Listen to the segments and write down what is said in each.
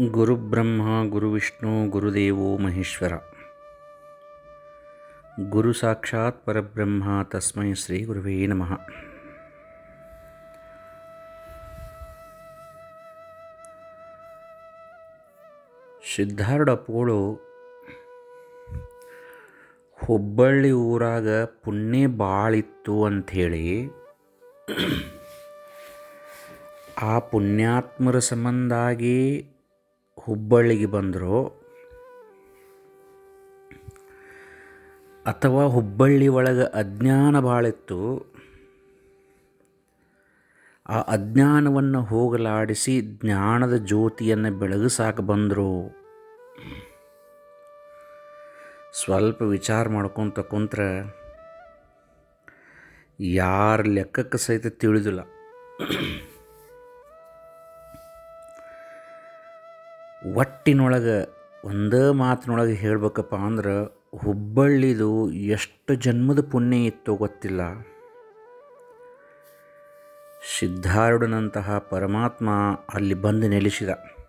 ಗುರುಬ್ರಹ್ಮ ಗುರುವಿಷ್ಣು ಗುರುದೇವೋ ಮಹೇಶ್ವರ ಗುರು ಸಾಕ್ಷಾತ್ ಪರಬ್ರಹ್ಮ ತಸ್ಮೈ ಶ್ರೀ ಗುರುವೇ ನಮಃ ಸಿದ್ಧಾರೂಢಪ್ಪಗಳು ಹುಬ್ಬಳ್ಳಿ ಊರಾಗ ಪುಣ್ಯ ಭಾಳಿತ್ತು ಅಂಥೇಳಿ ಆ ಪುಣ್ಯಾತ್ಮರ ಸಂಬಂಧಾಗಿ ಹುಬ್ಬಳ್ಳಿಗೆ ಬಂದರು ಅಥವಾ ಹುಬ್ಬಳ್ಳಿ ಒಳಗೆ ಅಜ್ಞಾನ ಭಾಳಿತ್ತು ಆ ಅಜ್ಞಾನವನ್ನು ಹೋಗಲಾಡಿಸಿ ಜ್ಞಾನದ ಜ್ಯೋತಿಯನ್ನು ಬೆಳಗಿಸಾಕ ಬಂದರು ಸ್ವಲ್ಪ ವಿಚಾರ ಮಾಡ್ಕೊತ ಕುಂತ್ರೆ ಯಾರ ಲೆಕ್ಕಕ್ಕೆ ಸಹಿತ ತಿಳಿದಿಲ್ಲ ಒಟ್ಟಿನೊಳಗೆ ಒಂದೇ ಮಾತಿನೊಳಗೆ ಹೇಳ್ಬೇಕಪ್ಪ ಅಂದ್ರೆ ಹುಬ್ಬಳ್ಳಿದು ಎಷ್ಟು ಜನ್ಮದ ಪುಣ್ಯ ಇತ್ತೋ ಗೊತ್ತಿಲ್ಲ ಸಿದ್ಧಾರೂಢನಂತಹ ಪರಮಾತ್ಮ ಅಲ್ಲಿ ಬಂದು ನೆಲೆಸಿದ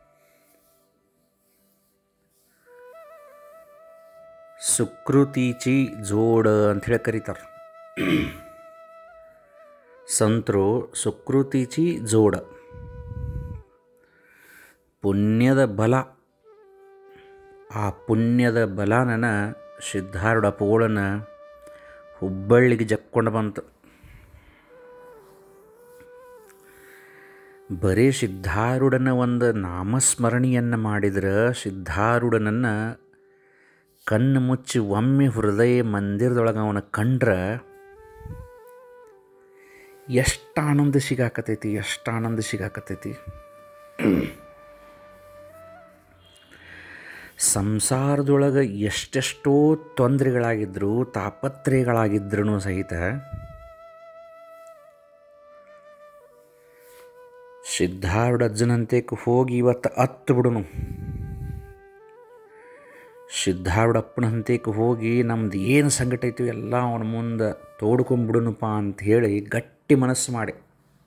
ಸುಕೃತೀಚಿ ಜೋಡ ಅಂಥೇಳಿ ಕರೀತಾರೆ ಸಂತರು ಸುಕೃತೀಚಿ ಜೋಡ ಪುಣ್ಯದ ಬಲ ಆ ಪುಣ್ಯದ ಬಲನ ಸಿದ್ಧಾರೂಢ ಪೋಳನ ಹುಬ್ಬಳ್ಳಿಗೆ ಜಕ್ಕೊಂಡು ಬಂತು ಬರೀ ಸಿದ್ಧಾರೂಢನ ಒಂದು ನಾಮಸ್ಮರಣೆಯನ್ನು ಮಾಡಿದ್ರೆ ಸಿದ್ಧಾರೂಢನನ್ನು ಕಣ್ಣು ಮುಚ್ಚಿ ಒಮ್ಮೆ ಹೃದಯ ಮಂದಿರದೊಳಗೆ ಅವನ ಕಂಡ್ರೆ ಎಷ್ಟು ಆನಂದ ಸಿಗಾಕತೈತಿ ಎಷ್ಟು ಆನಂದ ಸಿಗಾಕತೈತಿ ಸಂಸಾರದೊಳಗೆ ಎಷ್ಟೆಷ್ಟೋ ತೊಂದರೆಗಳಾಗಿದ್ದರು ತಾಪತ್ರಯಗಳಾಗಿದ್ರೂ ಸಹಿತ ಸಿದ್ಧಾರೂಢ ಅಜ್ಜನಂತೆಕ್ಕೆ ಹೋಗಿ ಇವತ್ತು ಹತ್ತು ಬಿಡುನು ಸಿದ್ಧಾರೂಢಪ್ಪನ ಹಂತಕ್ಕೆ ಹೋಗಿ ನಮ್ದು ಏನು ಸಂಕಟ ಐತಿ ಎಲ್ಲ ಅವನ ಮುಂದೆ ತೋಡ್ಕೊಂಬಿಡುನಪ್ಪ ಅಂತ ಹೇಳಿ ಗಟ್ಟಿ ಮನಸ್ಸು ಮಾಡಿ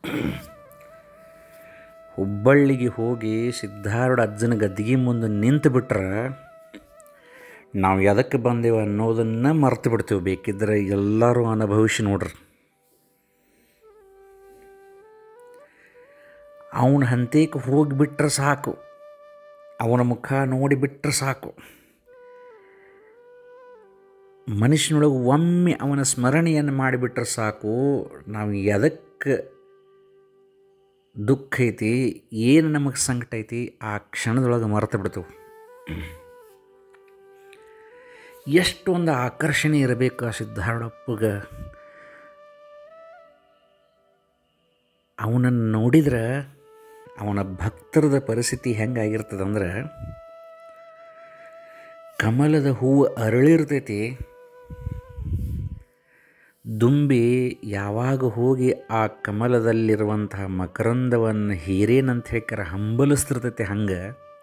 ಹುಬ್ಬಳ್ಳಿಗೆ ಹೋಗಿ ಸಿದ್ಧಾರೂಢ ಅಜ್ಜನ ಗದ್ದಿಗೆ ಮುಂದೆ ನಿಂತು ಬಿಟ್ರೆ ನಾವು ಎದಕ್ಕೆ ಬಂದೇವೆ ಅನ್ನೋದನ್ನು ಮರ್ತು ಬಿಡ್ತೀವಿ ಬೇಕಿದ್ರೆ ಎಲ್ಲರೂ ಅನುಭವಿಸಿ ನೋಡ್ರಿ ಅವನ ಹಂತಕ್ಕೆ ಹೋಗಿಬಿಟ್ರೆ ಸಾಕು ಅವನ ಮುಖ ನೋಡಿಬಿಟ್ರೆ ಸಾಕು ಮನುಷ್ಯನೊಳಗೆ ಒಮ್ಮೆ ಅವನ ಸ್ಮರಣೆಯನ್ನು ಮಾಡಿಬಿಟ್ರೆ ಸಾಕು ನಾವು ಎದಕ್ಕೆ ದುಃಖ ಐತಿ ಏನು ನಮಗೆ ಸಂಕಟ ಐತಿ ಆ ಕ್ಷಣದೊಳಗೆ ಮರೆತು ಬಿಡ್ತೇವೆ ಎಷ್ಟು ಒಂದು ಆಕರ್ಷಣೆ ಇರಬೇಕು ಆ ಸಿದ್ಧಾರೂಢಪ್ಪಗೆ ಅವನನ್ನು ನೋಡಿದ್ರೆ ಅವನ ಭಕ್ತರದ ಪರಿಸ್ಥಿತಿ ಹೆಂಗಾಗಿರ್ತದಂದ್ರೆ ಕಮಲದ ಹೂವು ಅರಳಿರ್ತೈತಿ ದುಂಬಿ ಯಾವಾಗ ಹೋಗಿ ಆ ಕಮಲದಲ್ಲಿರುವಂತಹ ಮಕರಂದವನ್ನು ಹೀರೇನಂತ ಹೇಳ್ಕಾರ ಹಂಬಲಿಸ್ತಿರ್ತೈತೆ ಹಂಗೆ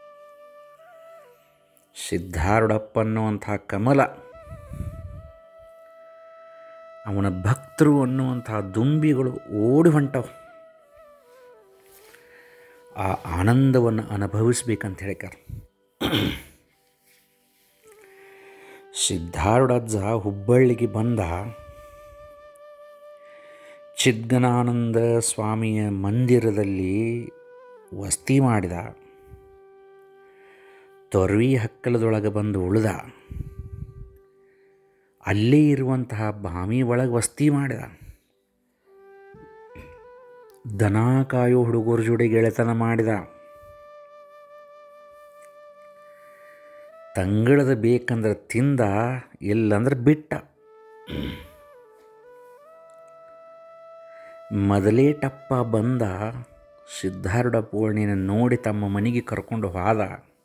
ಸಿದ್ಧಾರೂಢಪ್ಪ ಅನ್ನುವಂಥ ಕಮಲ ಅವನ ಭಕ್ತರು ಅನ್ನುವಂತಹ ದುಂಬಿಗಳು ಓಡಿ ಹೊಂಟವು ಆ ಆನಂದವನ್ನು ಅನುಭವಿಸ್ಬೇಕಂತ ಹೇಳ್ತಾರೆ ಸಿದ್ಧಾರೂಢಜ್ಜ ಹುಬ್ಬಳ್ಳಿಗೆ ಬಂದ ಚಿದ್ಗನಾನಂದ ಸ್ವಾಮಿಯ ಮಂದಿರದಲ್ಲಿ ವಸ್ತಿ ಮಾಡಿದ ತೊರವಿ ಹಕ್ಕಲದೊಳಗೆ ಬಂದು ಉಳಿದ ಅಲ್ಲೇ ಇರುವಂತಹ ಬಾಮಿ ಒಳಗೆ ವಸ್ತಿ ಮಾಡಿದ ದನ ಕಾಯೋ ಹುಡುಗರ ಜೋಡಿ ಗೆಳೆತನ ಮಾಡಿದ ತಂಗಳದ ಬೇಕಂದ್ರೆ ತಿಂದ ಇಲ್ಲಂದ್ರೆ ಬಿಟ್ಟ ಮೊದಲೇ ಟಪ್ಪ ಬಂದ ಸಿದ್ಧಾರೂಢ ಪೂರ್ಣಿನ ನೋಡಿ ತಮ್ಮ ಮನೆಗೆ ಕರ್ಕೊಂಡು ಹೋದ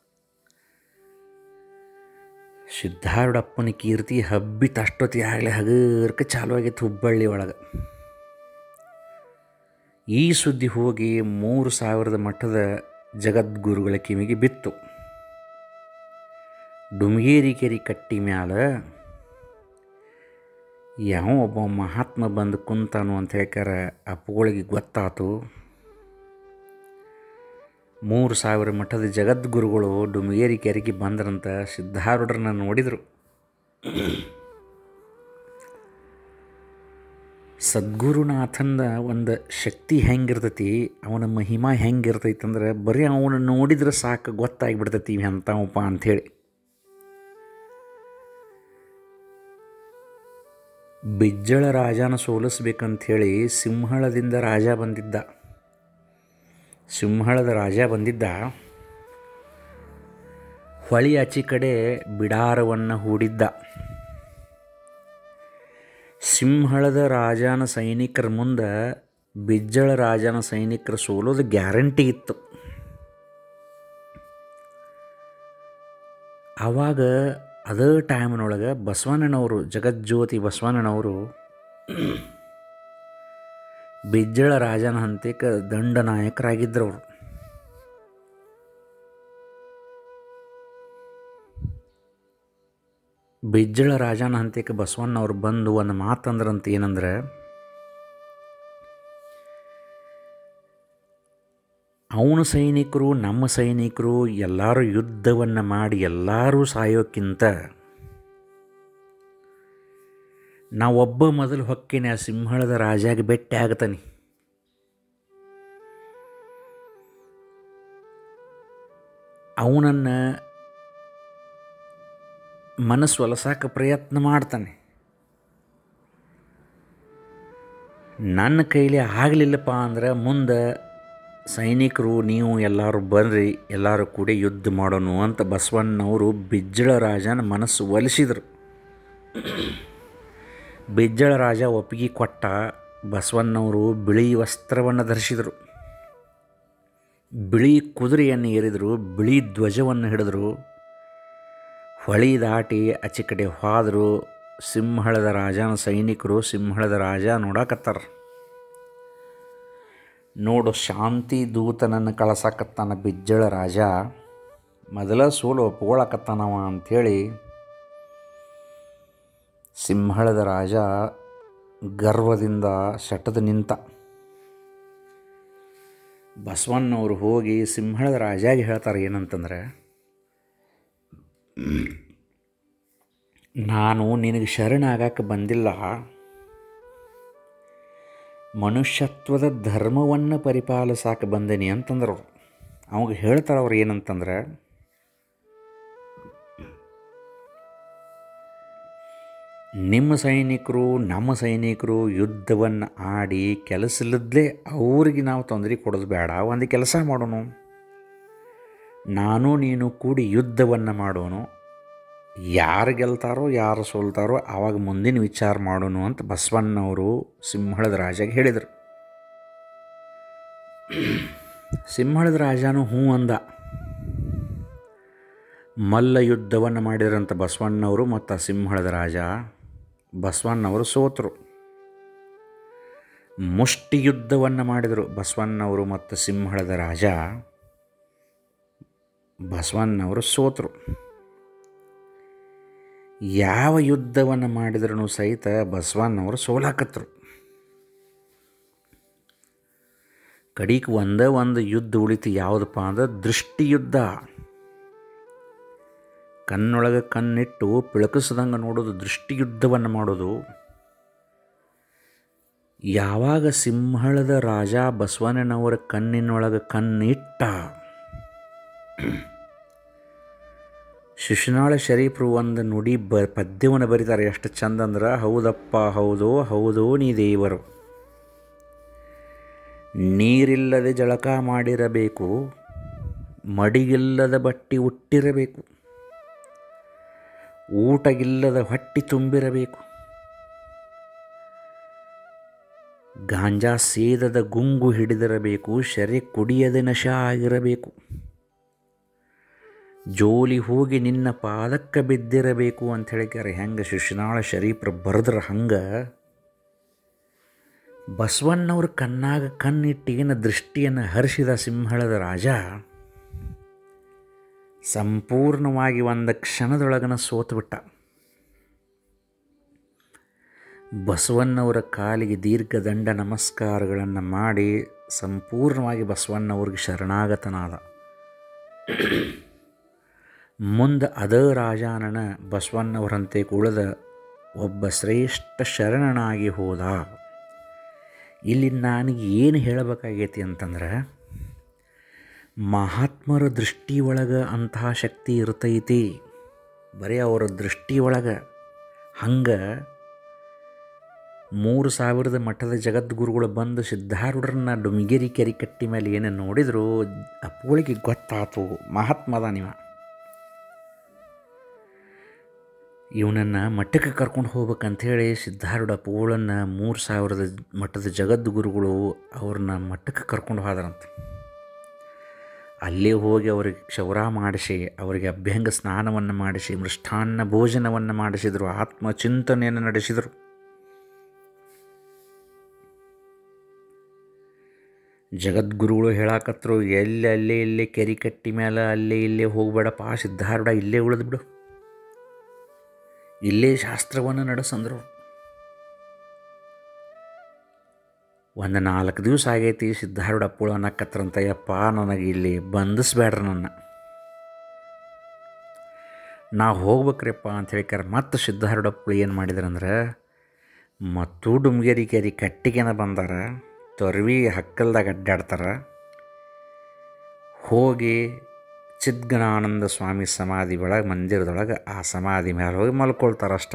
ಸಿದ್ಧಾರೂಢಪ್ಪನ ಕೀರ್ತಿ ಹಬ್ಬಿತ ಅಷ್ಟೊತ್ತಿ ಆಗಲೇ ಹಗರ್ಕ ಚಾಲು ಆಗೈತೆ ಹುಬ್ಬಳ್ಳಿ ಒಳಗೆ ಈ ಸುದ್ದಿ ಹೋಗಿ ಮೂರು ಸಾವಿರದ ಮಠದ ಜಗದ್ಗುರುಗಳ ಕಿವಿಗೆ ಬಿತ್ತು ಡುಮ್ಗೇರಿ ಕೆರಿ ಕಟ್ಟಿ ಮ್ಯಾಲ ಯಾವ ಒಬ್ಬ ಮಹಾತ್ಮ ಬಂದು ಕುಂತಾನು ಅಂತ ಹೇಳ್ಕಾರ ಅಪ್ಪಗಳಿಗೆ ಗೊತ್ತಾತು ಮೂರು ಸಾವಿರ ಮಠದ ಜಗದ್ಗುರುಗಳು ಡುಮಗೇರಿ ಕೆರೆಗೆ ಬಂದ್ರಂತ ಸಿದ್ಧಾರೂಢರನ್ನ ನೋಡಿದರು ಸದ್ಗುರುನಾಥಂದ ಒಂದು ಶಕ್ತಿ ಹೆಂಗಿರ್ತೈತಿ ಅವನ ಮಹಿಮಾ ಹೆಂಗಿರ್ತೈತಿ ಅಂದ್ರೆ ಬರೀ ಅವನ ನೋಡಿದ್ರೆ ಸಾಕು ಗೊತ್ತಾಗಿಬಿಡ್ತೈತಿ ಇವ ಎಂಥವಪ್ಪ ಅಂಥೇಳಿ ಬಿಜ್ಜಳ ರಾಜನ ಸೋಲಿಸ್ಬೇಕಂಥೇಳಿ ಸಿಂಹಳದಿಂದ ರಾಜ ಬಂದಿದ್ದ ಸಿಂಹಳದ ರಾಜ ಬಂದಿದ್ದ ಹೊಳಿ ಆಚಿ ಕಡೆ ಬಿಡಾರವನ್ನು ಹೂಡಿದ್ದ ಸಿಂಹಳದ ರಾಜನ ಸೈನಿಕರ ಮುಂದೆ ಬಿಜ್ಜಳ ರಾಜನ ಸೈನಿಕರ ಸೋಲೋದು ಗ್ಯಾರಂಟಿ ಇತ್ತು ಆವಾಗ ಅದೇ ಟೈಮ್ನೊಳಗೆ ಬಸವಣ್ಣನವರು ಜಗಜ್ಯೋತಿ ಬಸವಣ್ಣನವರು ಬಿಜ್ಜಳ ರಾಜನ ಹಂತಕ್ಕೆ ದಂಡನಾಯಕರಾಗಿದ್ದರು ಅವರು ಬಿಜ್ಜಳ ರಾಜನ ಹಂತಕ್ಕೆ ಬಸವಣ್ಣವ್ರು ಬಂದು ಒಂದು ಮಾತಂದ್ರಂತ ಏನಂದ್ರೆ ಅವನ ಸೈನಿಕರು ನಮ್ಮ ಸೈನಿಕರು ಎಲ್ಲರೂ ಯುದ್ಧವನ್ನು ಮಾಡಿ ಎಲ್ಲರೂ ಸಾಯೋಕ್ಕಿಂತ ನಾವೊಬ್ಬ ಮೊದಲು ಹೊಕ್ಕಿನ ಆ ಸಿಂಹಳದ ರಾಜಾಗೆ ಭೇಟಿ ಆಗ್ತಾನೆ ಅವನನ್ನು ಮನಸ್ಸು ಒಲಸಾಕ ಪ್ರಯತ್ನ ಮಾಡ್ತಾನೆ ನನ್ನ ಕೈಲಿ ಆಗಲಿಲ್ಲಪ್ಪ ಅಂದ್ರೆ ಮುಂದೆ ಸೈನಿಕರು ನೀವು ಎಲ್ಲರೂ ಬರ್ರಿ ಎಲ್ಲರೂ ಕೂಡಿ ಯುದ್ಧ ಮಾಡೋಣ ಅಂತ ಬಸವಣ್ಣವರು ಬಿಜ್ಜಳ ರಾಜನ ಮನಸ್ಸು ಒಲಿಸಿದರು ಬಿಜ್ಜಳ ರಾಜ ಒಪ್ಪಿಗೆ ಕೊಟ್ಟ ಬಸವಣ್ಣವರು ಬಿಳಿ ವಸ್ತ್ರವನ್ನು ಧರಿಸಿದರು ಬಿಳಿ ಕುದುರೆಯನ್ನು ಏರಿದರು ಬಿಳಿ ಧ್ವಜವನ್ನು ಹಿಡಿದರು ಹೊಳಿ ದಾಟಿ ಆಚೆ ಕಡೆ ಹೋದರು ಸಿಂಹಳದ ರಾಜನ ಸೈನಿಕರು ಸಿಂಹಳದ ರಾಜ ನೋಡಕತ್ತಾರ ನೋಡು ಶಾಂತಿ ದೂತನನ್ನು ಕಳಸಾಕತ್ತಾನ ಬಿಜ್ಜಳ ರಾಜ ಮೊದಲ ಸೋಲು ಒಪ್ಕೊಳಕತ್ತಾನವ ಅಂಥೇಳಿ ಸಿಂಹಳದ ರಾಜ ಗರ್ವದಿಂದ ಸೆಟದು ನಿಂತ ಬಸವಣ್ಣವರು ಹೋಗಿ ಸಿಂಹಳದ ರಾಜಾಗಿ ಹೇಳ್ತಾರೆ ಏನಂತಂದ್ರೆ ನಾನು ನಿನಗೆ ಶರಣಾಗಕ್ಕೆ ಬಂದಿಲ್ಲ ಮನುಷ್ಯತ್ವದ ಧರ್ಮವನ್ನು ಪರಿಪಾಲಿಸಾಕ ಬಂದೇನಿ ಅಂತಂದ್ರು ಅವ್ರು ಅವಾಗ ಹೇಳ್ತಾರೆ ಅವ್ರು ಏನಂತಂದ್ರೆ ನಿಮ್ಮ ಸೈನಿಕರು ನಮ್ಮ ಸೈನಿಕರು ಯುದ್ಧವನ್ನು ಆಡಿ ಕೆಲಸ ಇಲ್ಲದ್ಲೇ ಅವ್ರಿಗೆ ನಾವು ತೊಂದರೆ ಕೊಡೋದು ಬೇಡ ಒಂದು ಕೆಲಸ ಮಾಡೋಣ ನಾನು ನೀನು ಕೂಡಿ ಯುದ್ಧವನ್ನು ಮಾಡೋಣ ಯಾರು ಗೆಲ್ತಾರೋ ಯಾರು ಸೋಲ್ತಾರೋ ಆವಾಗ ಮುಂದಿನ ವಿಚಾರ ಮಾಡೋಣ ಅಂತ ಬಸವಣ್ಣವರು ಸಿಂಹಳದ ರಾಜಾಗೆ ಹೇಳಿದರು ಸಿಂಹಳದ ರಾಜನು ಹ್ಞೂ ಅಂದ ಮಲ್ಲ ಯುದ್ಧವನ್ನು ಮಾಡಿದ್ರಂತ ಬಸವಣ್ಣವರು ಮತ್ತು ಸಿಂಹಳದ ರಾಜ ಬಸವಣ್ಣವರು ಸೋತರು ಮುಷ್ಟಿ ಯುದ್ಧವನ್ನು ಮಾಡಿದರು ಬಸವಣ್ಣವರು ಮತ್ತು ಸಿಂಹಳದ ರಾಜ ಬಸವಣ್ಣವರು ಸೋತರು ಯಾವ ಯುದ್ಧವನ್ನು ಮಾಡಿದ್ರೂ ಸಹಿತ ಬಸವಣ್ಣವರು ಸೋಲಾಕತ್ರು ಕಡಿಗೆ ಒಂದೇ ಒಂದು ಯುದ್ಧ ಉಳಿತು ಯಾವುದಪ್ಪ ಅಂದ್ರೆ ದೃಷ್ಟಿ ಯುದ್ಧ ಕಣ್ಣೊಳಗೆ ಕಣ್ಣಿಟ್ಟು ಪಿಳಕಿಸ್ದಂಗೆ ನೋಡೋದು ದೃಷ್ಟಿ ಯುದ್ಧವನ್ನು ಮಾಡೋದು ಯಾವಾಗ ಸಿಂಹಳದ ರಾಜ ಬಸವಣ್ಣನವರ ಕಣ್ಣಿನೊಳಗೆ ಕಣ್ಣಿಟ್ಟ ಶಿಶುನಾಳ ಶರೀಫರು ಒಂದು ನುಡಿ ಬ ಪದ್ಯವನ್ನು ಬರೀತಾರೆ ಎಷ್ಟು ಚಂದ ಅಂದ್ರೆ ಹೌದಪ್ಪ ಹೌದು ಹೌದು ನೀ ದೇವರು ನೀರಿಲ್ಲದೆ ಜಳಕ ಮಾಡಿರಬೇಕು ಮಡಿಗಿಲ್ಲದ ಬಟ್ಟಿ ಉಟ್ಟಿರಬೇಕು ಊಟಗಿಲ್ಲದ ಹೊಟ್ಟಿ ತುಂಬಿರಬೇಕು ಗಾಂಜಾ ಸೇದದ ಗುಂಗು ಹಿಡಿದಿರಬೇಕು ಶರಿ ಕುಡಿಯದೆ ನಶ ಆಗಿರಬೇಕು ಜೋಲಿ ಹೋಗಿ ನಿನ್ನ ಪಾದಕ್ಕೆ ಬಿದ್ದಿರಬೇಕು ಅಂತ ಹೇಳಿಕ್ಯಾರೆ ಹೆಂಗೆ ಶಿಶುನಾಳ ಶರೀಫ್ರು ಬರೆದ್ರ ಹಂಗೆ ಬಸವಣ್ಣವ್ರ ಕಣ್ಣಾಗ ಕಣ್ಣಿಟ್ಟಿಗಿನ ದೃಷ್ಟಿಯನ್ನು ಹರಿಸಿದ ಸಿಂಹಳದ ರಾಜ ಸಂಪೂರ್ಣವಾಗಿ ಒಂದು ಕ್ಷಣದೊಳಗನ ಸೋತುಬಿಟ್ಟ ಬಸವಣ್ಣವರ ಕಾಲಿಗೆ ದೀರ್ಘದಂಡ ನಮಸ್ಕಾರಗಳನ್ನು ಮಾಡಿ ಸಂಪೂರ್ಣವಾಗಿ ಬಸವಣ್ಣವ್ರಿಗೆ ಶರಣಾಗತನಾದ ಮುಂದೆ ಅದ ರಾಜಾನನ ಬಸವಣ್ಣವರಂತೆ ಕುಳಿದ ಒಬ್ಬ ಶ್ರೇಷ್ಠ ಶರಣನಾಗಿ ಹೋದ ಇಲ್ಲಿ ನನಗೆ ಏನು ಹೇಳಬೇಕಾಗೈತಿ ಅಂತಂದ್ರೆ ಮಹಾತ್ಮರ ದೃಷ್ಟಿ ಒಳಗೆ ಅಂತಹ ಶಕ್ತಿ ಇರ್ತೈತಿ ಬರೀ ಅವರ ದೃಷ್ಟಿ ಒಳಗೆ ಹಂಗೆ ಮೂರು ಸಾವಿರದ ಮಠದ ಜಗದ್ಗುರುಗಳು ಬಂದು ಸಿದ್ಧಾರೂಢರನ್ನ ಡುಮ್ಗಿರಿ ಕೆರೆ ಕಟ್ಟಿ ಮೇಲೆ ಏನು ನೋಡಿದ್ರು ಅಪ್ಪಗಳಿಗೆ ಗೊತ್ತಾತು ಮಹಾತ್ಮದ ನೀವ ಇವನನ್ನು ಮಠಕ್ಕೆ ಕರ್ಕೊಂಡು ಹೋಗ್ಬೇಕಂಥೇಳಿ ಸಿದ್ಧಾರೂಢ ಪೋಳನ್ನು ಮೂರು ಸಾವಿರದ ಮಠದ ಜಗದ್ಗುರುಗಳು ಅವ್ರನ್ನ ಮಠಕ್ಕೆ ಕರ್ಕೊಂಡು ಹೋದ್ರಂತೆ ಅಲ್ಲೇ ಹೋಗಿ ಅವರಿಗೆ ಕ್ಷೌರ ಮಾಡಿಸಿ ಅವರಿಗೆ ಅಭ್ಯಂಗ ಸ್ನಾನವನ್ನು ಮಾಡಿಸಿ ಮೃಷ್ಟಾನ್ನ ಭೋಜನವನ್ನು ಮಾಡಿಸಿದರು ಆತ್ಮಚಿಂತನೆಯನ್ನು ನಡೆಸಿದರು ಜಗದ್ಗುರುಗಳು ಹೇಳಾಕತ್ರು ಎಲ್ಲಿ ಅಲ್ಲೇ ಇಲ್ಲೇ ಕೆರೆ ಕಟ್ಟಿ ಮೇಲೆ ಅಲ್ಲೇ ಇಲ್ಲೇ ಹೋಗಬೇಡಪ್ಪ ಸಿದ್ಧಾರೂಢ ಇಲ್ಲೇ ಉಳಿದು ಬಿಡು ಇಲ್ಲೇ ಶಾಸ್ತ್ರವನ್ನು ನಡೆಸಂದರು ಒಂದು ನಾಲ್ಕು ದಿವಸ ಆಗೈತಿ ಸಿದ್ಧಾರೂಢ ಅಪ್ಪಳು ಅನ್ನಕತ್ರಂತ ಯಪ್ಪ ನನಗೆ ಇಲ್ಲಿ ಬಂಧಿಸ್ಬೇಡ್ರಿ ನನ್ನ ನಾ ಹೋಗ್ಬೇಕ್ರಿಪ್ಪ ಅಂತ ಹೇಳಿಕಾರ ಮತ್ತೆ ಸಿದ್ಧಾರೂಢಪ್ಪಳು ಏನು ಮಾಡಿದ್ರಂದ್ರೆ ಮತ್ತು ಡುಮ್ಗೇರಿ ಕೆರಿ ಕಟ್ಟಿಗೆನ ಬಂದಾರ ತೊರ್ವಿ ಹಕ್ಕಲ್ದಾಗ ಅಡ್ಡಾಡ್ತಾರ ಹೋಗಿ ಚಿದ್ಗಣಾನಂದ ಸ್ವಾಮಿ ಸಮಾಧಿ ಒಳಗೆ ಮಂದಿರದೊಳಗೆ ಆ ಸಮಾಧಿ ಮೇಲೆ ಹೋಗಿ ಮಲ್ಕೊಳ್ತಾರೆ ಅಷ್ಟ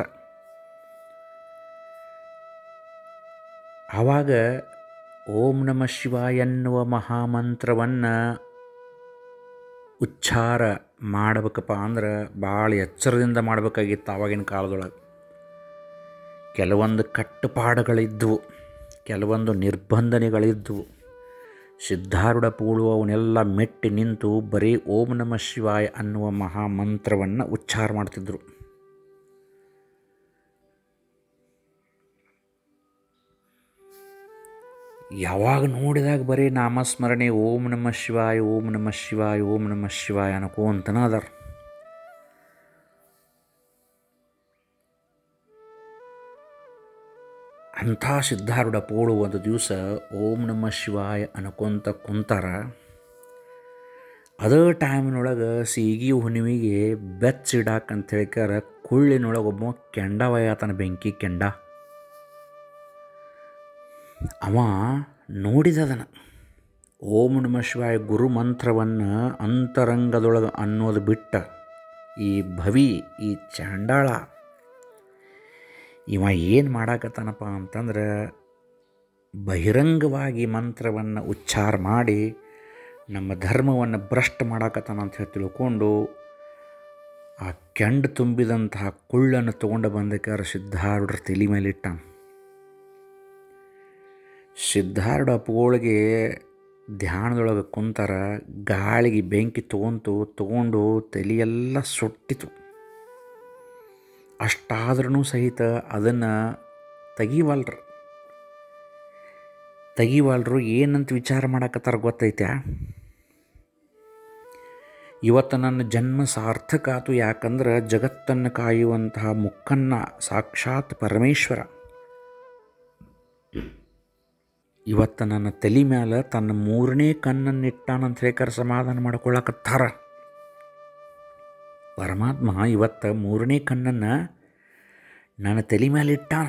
ಆವಾಗ ಓಂ ನಮ ಶಿವಾಯ ಎನ್ನುವ ಮಹಾಮಂತ್ರವನ್ನು ಉಚ್ಚಾರ ಮಾಡಬೇಕಪ್ಪ ಅಂದ್ರೆ ಭಾಳ ಎಚ್ಚರದಿಂದ ಮಾಡಬೇಕಾಗಿತ್ತು ಆವಾಗಿನ ಕಾಲದೊಳಗೆ ಕೆಲವೊಂದು ಕಟ್ಟುಪಾಡುಗಳಿದ್ದವು ಕೆಲವೊಂದು ನಿರ್ಬಂಧನೆಗಳಿದ್ದವು ಸಿದ್ಧಾರೂಢ ಪೂಳು ಅವನ್ನೆಲ್ಲ ಮೆಟ್ಟಿ ನಿಂತು ಬರೀ ಓಂ ನಮ ಶಿವಾಯ ಅನ್ನುವ ಮಹಾಮಂತ್ರವನ್ನು ಉಚ್ಚಾರ ಮಾಡ್ತಿದ್ರು ಯಾವಾಗ ನೋಡಿದಾಗ ಬರೀ ನಾಮಸ್ಮರಣೆ ಓಂ ನಮ ಶಿವಾಯ ಓಂ ನಮ ಶಿವಾಯ ಓಂ ನಮ ಶಿವಾಯ ಅನ್ಕೋಂತನ ಅದಾರ ಅಂಥ ಸಿದ್ಧಾರೂಢ ಪೋಳು ಒಂದು ದಿವಸ ಓಂ ನಮ ಶಿವಾಯ ಅನ್ಕೊಂತ ಕುಂತಾರ ಅದೇ ಟೈಮ್ನೊಳಗೆ ಸೀಗಿ ಹುಣ್ಣಿಮೆಗೆ ಬೆಚ್ಚಿಡಾಕ ಅಂತ ಹೇಳ್ಕಾರ ಕುಳ್ಳಿನೊಳಗೆ ಒಬ್ಬ ಕೆಂಡ ಒಯ್ಯಾತನ ಬೆಂಕಿ ಕೆಂಡ ಅವ ನೋಡಿದದನ ಓಂ ನಮ ಶಿವಾಯ ಗುರು ಮಂತ್ರವನ್ನು ಅಂತರಂಗದೊಳಗೆ ಅನ್ನೋದು ಬಿಟ್ಟ ಈ ಭವಿ ಈ ಚಾಂಡಾಳ ಇವ ಏನು ಮಾಡಾಕತ್ತಾನಪ್ಪ ಅಂತಂದ್ರೆ ಬಹಿರಂಗವಾಗಿ ಮಂತ್ರವನ್ನು ಉಚ್ಚಾರ ಮಾಡಿ ನಮ್ಮ ಧರ್ಮವನ್ನು ಭ್ರಷ್ಟ ಮಾಡಾಕತ್ತಾನ ಅಂತ ಹೇಳಿ ತಿಳ್ಕೊಂಡು ಆ ಕೆಂಡು ತುಂಬಿದಂತಹ ಕುಳ್ಳನ್ನು ತೊಗೊಂಡು ಬಂದಕ್ಕಾರ ಸಿದ್ಧಾರೂಢರ ತಲೆ ಮೇಲೆ ಇಟ್ಟ ಸಿದ್ಧಾರೂಢ ಅಪ್ಪಗಳಿಗೆ ಧ್ಯಾನದೊಳಗೆ ಕುಂತಾರ ಗಾಳಿಗೆ ಬೆಂಕಿ ತೊಗೊಂತು ತೊಗೊಂಡು ತಲೆಯೆಲ್ಲ ಸುಟ್ಟಿತು ಅಷ್ಟಾದ್ರೂ ಸಹಿತ ಅದನ್ನು ತೆಗಿವಲ್ರು ತೆಗಿವಲ್ರು ಏನಂತ ವಿಚಾರ ಮಾಡಕತ್ತಾರ ಗೊತ್ತೈತ್ಯಾ ಇವತ್ತು ನನ್ನ ಜನ್ಮ ಸಾರ್ಥಕ ಆತು ಯಾಕಂದ್ರೆ ಜಗತ್ತನ್ನು ಕಾಯುವಂತಹ ಮುಕ್ಕನ್ನ ಸಾಕ್ಷಾತ್ ಪರಮೇಶ್ವರ ಇವತ್ತು ನನ್ನ ತಲೆ ಮ್ಯಾಲೆ ತನ್ನ ಮೂರನೇ ಕಣ್ಣನ್ನು ಇಟ್ಟಾನಂತ ಹೇಳ್ಕಾರ ಸಮಾಧಾನ ಮಾಡ್ಕೊಳಕತ್ತಾರ ಪರಮಾತ್ಮ ಇವತ್ತು ಮೂರನೇ ಕಣ್ಣನ್ನು ನನ್ನ ತಲೆ ಮೇಲೆ ಇಟ್ಟಾನ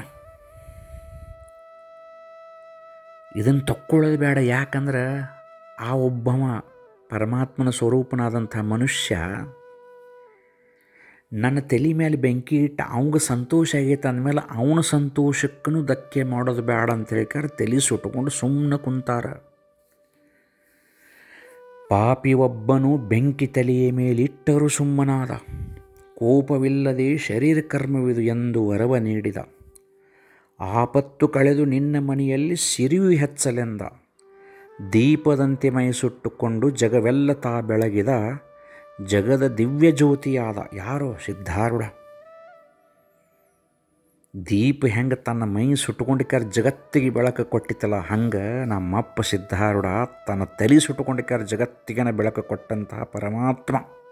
ಇದನ್ನು ತಕ್ಕೊಳ್ಳೋದು ಬೇಡ ಯಾಕಂದ್ರೆ ಆ ಒಬ್ಬವ ಪರಮಾತ್ಮನ ಸ್ವರೂಪನಾದಂಥ ಮನುಷ್ಯ ನನ್ನ ತಲೆ ಮೇಲೆ ಬೆಂಕಿ ಇಟ್ಟು ಅವಂಗೆ ಸಂತೋಷ ಆಗೈತೆ ಅಂದಮೇಲೆ ಅವನ ಸಂತೋಷಕ್ಕೂ ಧಕ್ಕೆ ಮಾಡೋದು ಬೇಡ ಅಂತ ಹೇಳ್ಕಾರ ತಲೆ ಸುಟ್ಕೊಂಡು ಸುಮ್ಮನೆ ಕುಂತಾರ ಪಾಪಿ ಒಬ್ಬನು ಬೆಂಕಿ ತಲೆಯ ಮೇಲಿಟ್ಟರೂ ಸುಮ್ಮನಾದ ಕೋಪವಿಲ್ಲದೆ ಶರೀರ ಕರ್ಮವಿದು ಎಂದು ವರವ ನೀಡಿದ ಆಪತ್ತು ಕಳೆದು ನಿನ್ನ ಮನೆಯಲ್ಲಿ ಸಿರಿಯು ಹೆಚ್ಚಲೆಂದ ದೀಪದಂತೆ ಮೈ ಸುಟ್ಟುಕೊಂಡು ಜಗವೆಲ್ಲ ತಾ ಬೆಳಗಿದ ಜಗದ ದಿವ್ಯ ಜ್ಯೋತಿಯಾದ ಯಾರೋ ಸಿದ್ಧಾರೂಢ ದೀಪ ಹೆಂಗೆ ತನ್ನ ಮೈ ಸುಟ್ಟುಕೊಂಡಿಕ್ಕಾರ ಜಗತ್ತಿಗೆ ಬೆಳಕು ಕೊಟ್ಟಿತ್ತಲ್ಲ ಹಂಗೆ ನಮ್ಮಪ್ಪ ಸಿದ್ಧಾರೂಢ ತನ್ನ ತಲೆ ಸುಟ್ಟುಕೊಂಡಿಕ್ಕಾರ ಜಗತ್ತಿಗನ ಬೆಳಕು ಕೊಟ್ಟಂತಹ ಪರಮಾತ್ಮ